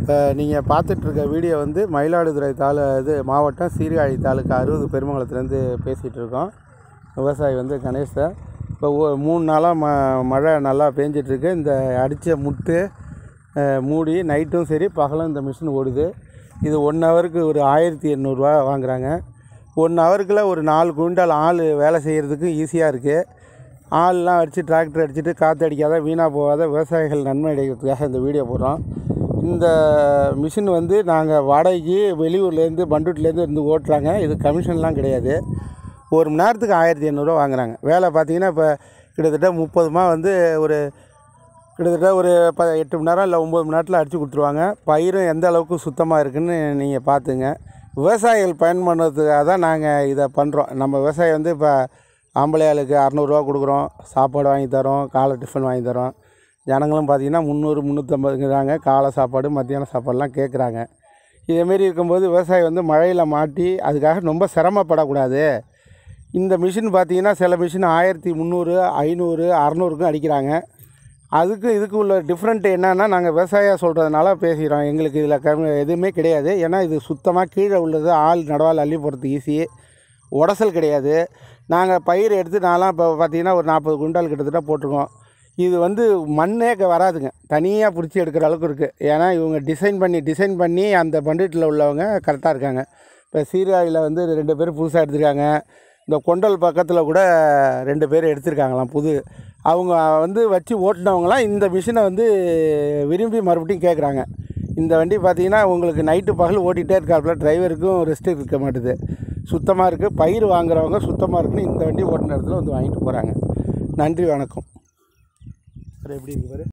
இப்போ நீங்கள் பார்த்துட்ருக்க வீடியோ வந்து மயிலாடுதுறை தாலு இது மாவட்டம் சீர்காழி தாலுக்கா அறுபது பெருமங்கலத்துலேருந்து பேசிகிட்டு இருக்கோம் விவசாயி வந்து கணேசன் இப்போ ஒ- மூணு நாளாக ம மழை நல்லா பேஞ்சிட்ருக்கு இந்த அடித்த முட்டு அஹ், மூடி நைட்டும் சரி பகலும் இந்த மிஷின் ஓடுது இது ஒன் ஹவருக்கு ஒரு ஆயிரத்தி எண்ணூறுரூவா வாங்குறாங்க ஒன் ஹவருக்குள்ள ஒரு நாலு குவிண்டால் ஆள் வேலை செய்கிறதுக்கு ஈஸியாக இருக்குது ஆள்லாம் அடித்து டிராக்டர் அடிச்சுட்டு காற்று அடிக்காத வீணாக போகாத விவசாயிகள் நன்மை அடைகிறதுக்காக இந்த வீடியோ போடுறோம் இந்த மிஷின் வந்து நாங்கள் வாடகைக்கு வெளியூர்லேருந்து பண்டூட்லேருந்து இருந்து ஓட்டுறாங்க இது கமிஷன்லாம் கிடையாது ஒரு மணி நேரத்துக்கு ஆயிரத்தி எண்ணூறுரூவா வாங்குறாங்க வேலை பார்த்தீங்கன்னா இப்போ கிட்டத்தட்ட முப்பதுமா வந்து ஒரு கிட்டத்தட்ட ஒரு ப எட்டு மணி நேரம் இல்லை ஒம்பது மணி நேரத்தில் அடித்து கொடுத்துருவாங்க பயிரும் எந்த அளவுக்கு சுத்தமாக இருக்குன்னு நீங்கள் பார்த்துங்க விவசாயிகள் பயன்படுறதுக்காக தான் நாங்கள் இதை பண்ணுறோம் நம்ம விவசாயி வந்து இப்போ ஆம்பளை ஆளுக்கு அறநூறுவா கொடுக்குறோம் சாப்பாடு வாங்கி தரோம் காலை டிஃபன் வாங்கி தரோம் ஜனங்களும் பார்த்தீங்கன்னா முந்நூறு முந்நூற்றம்பதுங்கிறாங்க காலை சாப்பாடு மத்தியான சாப்பாடுலாம் கேட்குறாங்க இதேமாரி இருக்கும்போது விவசாயி வந்து மழையில் மாட்டி அதுக்காக ரொம்ப சிரமப்படக்கூடாது இந்த மிஷின் பார்த்தீங்கன்னா சில மிஷின் ஆயிரத்தி முந்நூறு ஐநூறு அறநூறுக்கும் அடிக்கிறாங்க அதுக்கு இதுக்கு உள்ள டிஃப்ரெண்ட் என்னன்னா நாங்கள் விவசாயம் சொல்கிறதுனால பேசுகிறோம் எங்களுக்கு இதில் கம்மி எதுவுமே கிடையாது ஏன்னா இது சுத்தமாக கீழே உள்ளது ஆள் நடவால் அள்ளி போகிறது ஈஸி உடசல் கிடையாது நாங்கள் பயிர் எடுத்து நான்லாம் இப்போ பார்த்தீங்கன்னா ஒரு நாற்பது குண்டால் கிட்டத்தட்ட போட்டிருக்கோம் இது வந்து மண்ணே க- வராதுங்க தனியாக பிடிச்சி எடுக்கிற அளவுக்கு இருக்குது ஏன்னா இவங்க டிசைன் பண்ணி டிசைன் பண்ணி அந்த பண்டிட்டில் உள்ளவங்க கரெக்டாக இருக்காங்க இப்போ சீர்காழியில் வந்து ரெண்டு பேர் புதுசாக எடுத்திருக்காங்க இந்த கொண்டல் பக்கத்தில் கூட ரெண்டு பேர் எடுத்திருக்காங்களாம் புது அவங்க வந்து வச்சு ஓட்டினவங்களாம் இந்த மிஷினை வந்து விரும்பி மறுபடியும் கேட்குறாங்க இந்த வண்டி பார்த்தீங்கன்னா உங்களுக்கு நைட்டு பகல் ஓட்டிகிட்டே இருக்காப்புல டிரைவருக்கும் ரெஸ்ட் இருக்க மாட்டுது சுத்தமாக இருக்குது பயிர் வாங்குறவங்க சுத்தமாக இருக்குன்னு இந்த வண்டி ஓட்டின இடத்துல வந்து வாங்கிட்டு போகிறாங்க நன்றி வணக்கம் பாரு எப்படி இருக்கு பாரு